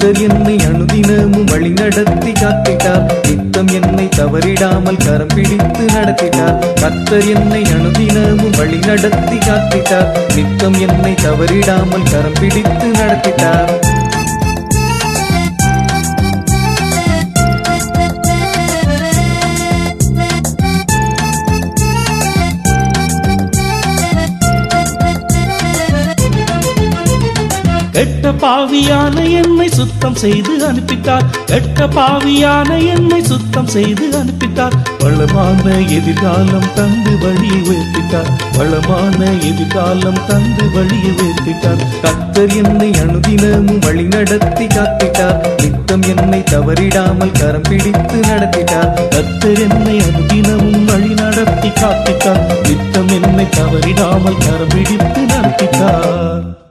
கத்தர் என்னை அனுதினமும் வழி நடத்தி காத்திட்டார் நித்தம் என்னை தவறிடாமல் கரம் பிடித்து நடத்திட்டார் கத்தர் என்னை அனுதினமும் வழி நடத்தி காத்திட்டார் நித்தம் என்னை தவறிடாமல் கரம் பிடித்து நடத்திட்டார் கெட்ட பாவியான என்னை சுத்தம் செய்து அனுப்பிட்டார் கெட்ட பாவியான என்னை சுத்தம் செய்து அனுப்பிட்டார் வளமான எதிர்காலம் தந்து வழியை உயர்த்திட்டார் வளமான எதிர்காலம் தந்து வழியை உயர்த்திட்டார் கத்தர் என்னை அனுதினமும் வழி நடத்தி காத்திட்டார் நித்தம் என்னை தவறிடாமல் கரம் பிடித்து நடத்திட்டார் கத்தர் என்னை அனுதினமும் வழி நடத்தி காத்திட்டார் நித்தம் என்னை தவறிடாமல் கரம் பிடித்து நடத்திட்டார்